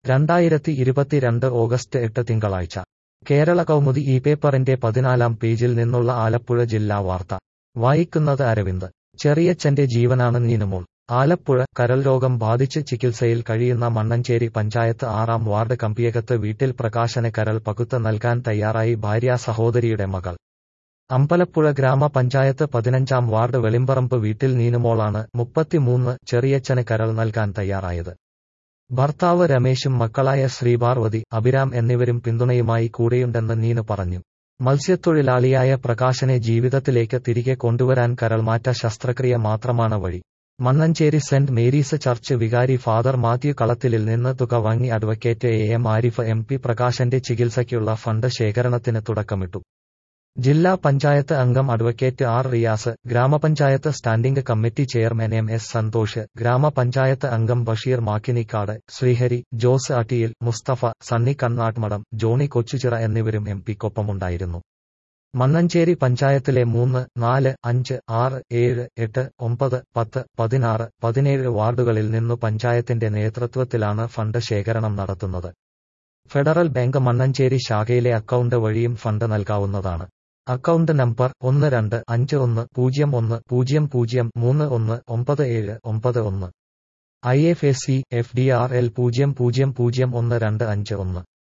രണ്ടായിരത്തി ഇരുപത്തിരണ്ട് ഓഗസ്റ്റ് എട്ട് തിങ്കളാഴ്ച കേരള കൗമുദി ഈ പേപ്പറിന്റെ പതിനാലാം പേജിൽ നിന്നുള്ള ആലപ്പുഴ ജില്ലാ വാർത്ത വായിക്കുന്നത് അരവിന്ദ് ചെറിയച്ഛന്റെ ജീവനാണ് നീനുമോൾ ആലപ്പുഴ കരൾ രോഗം ബാധിച്ച് ചികിത്സയിൽ കഴിയുന്ന മണ്ണഞ്ചേരി പഞ്ചായത്ത് ആറാം വാർഡ് കമ്പിയകത്ത് വീട്ടിൽ പ്രകാശന് കരൾ പകുത്ത് നൽകാൻ തയ്യാറായി ഭാര്യ സഹോദരിയുടെ മകൾ അമ്പലപ്പുഴ ഗ്രാമപഞ്ചായത്ത് പതിനഞ്ചാം വാർഡ് വെളിമ്പറമ്പ് വീട്ടിൽ നീനുമോളാണ് മുപ്പത്തിമൂന്ന് ചെറിയച്ഛന് കരൾ നൽകാൻ തയ്യാറായത് ഭർത്താവ് രമേശും മക്കളായ ശ്രീപാർവതി അഭിരാം എന്നിവരും പിന്തുണയുമായി കൂടെയുണ്ടെന്ന് നീനു പറഞ്ഞു മത്സ്യത്തൊഴിലാളിയായ പ്രകാശനെ ജീവിതത്തിലേക്ക് തിരികെ കൊണ്ടുവരാൻ കരൾമാറ്റ ശസ്ത്രക്രിയ മാത്രമാണ് വഴി മണ്ണഞ്ചേരി സെന്റ് മേരീസ് ചർച്ച് വികാരി ഫാദർ മാത്യു കളത്തിലിൽ നിന്ന് തുക വാങ്ങി advocate A M Arif M P പ്രകാശന്റെ ചികിത്സയ്ക്കുള്ള ഫണ്ട് ശേഖരണത്തിന് തുടക്കമിട്ടു ജില്ലാ പഞ്ചായത്ത് അംഗം അഡ്വക്കേറ്റ് ആർ റിയാസ് ഗ്രാമപഞ്ചായത്ത് standing committee chairman M S Santhosh ഗ്രാമപഞ്ചായത്ത് അംഗം Basheer Makkinikkad Sreehari Jose Attiyil Musthafa Sunny Kannadmadam Johnny Kochuchira എന്നിവരും എം പിക്കൊപ്പമുണ്ടായിരുന്നു മണ്ണഞ്ചേരി പഞ്ചായത്തിലെ മൂന്ന് നാല് അഞ്ച് ആറ് ഏഴ് എട്ട് ഒമ്പത് പത്ത് പതിനാറ് പതിനേഴ് വാർഡുകളിൽ നിന്നു പഞ്ചായത്തിന്റെ നേതൃത്വത്തിലാണ് ഫണ്ട് ശേഖരണം നടത്തുന്നത് ഫെഡറൽ ബാങ്ക് മണ്ണഞ്ചേരി ശാഖയിലെ അക്കൗണ്ട് വഴിയും ഫണ്ട് നൽകാവുന്നതാണ് അക്കൗണ്ട് നമ്പർ ഒന്ന് രണ്ട് അഞ്ച് ഒന്ന് പൂജ്യം ഒന്ന് പൂജ്യം പൂജ്യം മൂന്ന് ഒന്ന് ഒമ്പത് ഏഴ് ഒമ്പത് ഒന്ന് I F S C F D R L പൂജ്യം പൂജ്യം പൂജ്യം ഒന്ന് രണ്ട് അഞ്ച് ഒന്ന്